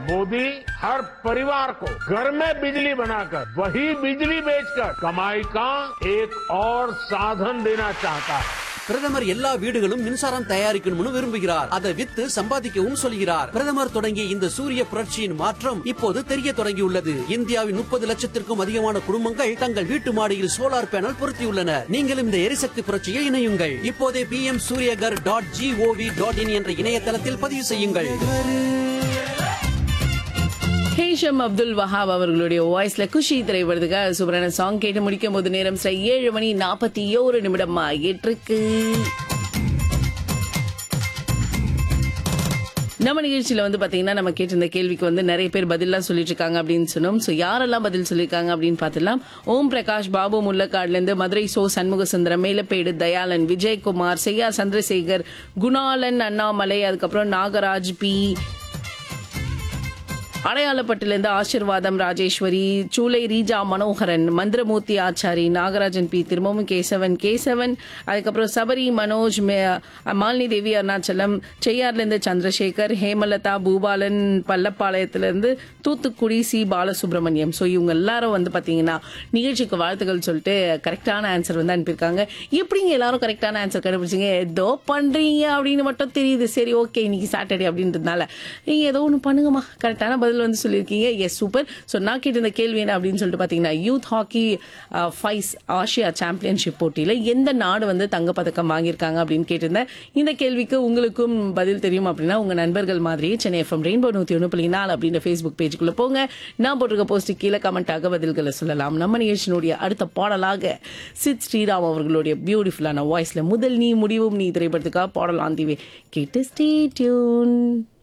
मोदी हर परिवार को घर में बिजली बनाकर वही बिजली बेचकर कमाई का एक और साधन देना चाहता है பிரதமர் எல்லா வீடுகளும் மின்சாரம் தயாரிக்கணும்னு விரும்புகிறார் அதை வித்து சம்பாதிக்கவும் சொல்கிறார் பிரதமர் தொடங்கிய இந்த சூரிய புரட்சியின் மாற்றம் இப்போது தெரிய தொடங்கியுள்ளது இந்தியாவின் முப்பது லட்சத்திற்கும் அதிகமான குடும்பங்கள் தங்கள் வீட்டு மாடியில் சோலார் பேனல் பொருத்தியுள்ளனர் நீங்களும் இந்த எரிசக்தி புரட்சியில் இணையுங்கள் இப்போதே P M Suryaghar dot gov dot in என்ற இணையதளத்தில் பதிவு செய்யுங்கள் ஹேஷம் அப்துல் வஹாப் அவர்களுடைய வாய்ஸ்ல குஷி திரைப்படத்துக்காக சூப்பரான சாங் கேட்டு முடிக்கும் போது நேரம் சரி ஏழு மணி நாற்பத்தி ஓரு நிமிடம் ஆகிட்டு இருக்கு நம்ம நிகழ்ச்சியில வந்து பாத்தீங்கன்னா நம்ம கேட்டிருந்த கேள்விக்கு வந்து நிறைய பேர் பதிலாம் சொல்லிட்டு இருக்காங்க அப்படின்னு சொன்னோம் ஸோ யாரெல்லாம் பதில் சொல்லியிருக்காங்க அப்படின்னு பார்த்துலாம் ஓம் பிரகாஷ் பாபு முல்லக்காடுல இருந்து மதுரை சோ சண்முக சுந்தரம் மேலப்பேடு தயாளன் விஜயகுமார் செய்யா சந்திரசேகர் குணாலன் அண்ணாமலை அதுக்கப்புறம் நாகராஜ் பி அடையாளப்பட்டிலிருந்து ஆசிர்வாதம் ராஜேஸ்வரி சூலை ரீஜா மனோகரன் மந்திரமூர்த்தி ஆச்சாரி நாகராஜன் பி திரும்பவும் கேசவன் கேசவன் அதுக்கப்புறம் சபரி மனோஜ் மே- மாலினி தேவி அருணாச்சலம் செய்யார்லேருந்து சந்திரசேகர் ஹேமலதா பூபாலன் பள்ளப்பாளையத்திலிருந்து தூத்துக்குடி சி பாலசுப்ரமணியம் ஸோ இவங்க எல்லாரும் வந்து பார்த்தீங்கன்னா நிகழ்ச்சிக்கு வாழ்த்துக்கள் சொல்லிட்டு கரெக்டான ஆன்சர் வந்து அனுப்பியிருக்காங்க எப்படிங்க எல்லாரும் கரெக்டான ஆன்சர் கண்டுபிடிச்சிங்க ஏதோ பண்றீங்க அப்படின்னு மட்டும் தெரியுது சரி ஓகே இன்னைக்கு சாட்டர்டே அப்படின்றதுனால நீங்க ஏதோ ஒன்று பண்ணுங்கம்மா கரெக்டான பதில் வந்து சொல்லியிருக்கீங்க எஸ் சூப்பர் ஸோ நான் கேட்ட இந்த கேள்வி என்ன அப்படின்னு சொல்லிட்டு பார்த்தீங்கன்னா youth hockey fives Asia championship போட்டியில் எந்த நாடு வந்து தங்கப்பதக்கம் வாங்கியிருக்காங்க அப்படின்னு கேட்டிருந்தேன் இந்த கேள்விக்கு உங்களுக்கும் பதில் தெரியும் அப்படின்னா உங்க நண்பர்கள் மாதிரியே சென்னை எஃப்எம் ரெயின்போ நூற்றி ஒன்று புள்ளி நாலு அப்படின்ற ஃபேஸ்புக் பேஜுக்குள்ள போங்க நான் போட்டிருக்க போஸ்ட் கீழே கமெண்டாக பதில்களை சொல்லலாம் நம்ம நிகழ்ச்சியினுடைய அடுத்த பாடலாக சித் ஸ்ரீராம் அவர்களுடைய பியூட்டிஃபுல்லான வாய்ஸ்ல முதல் நீ முடிவும் நீ திரைப்படத்துக்காக பாடலாம் தீவே கேட்டு ஸ்டே டியூன்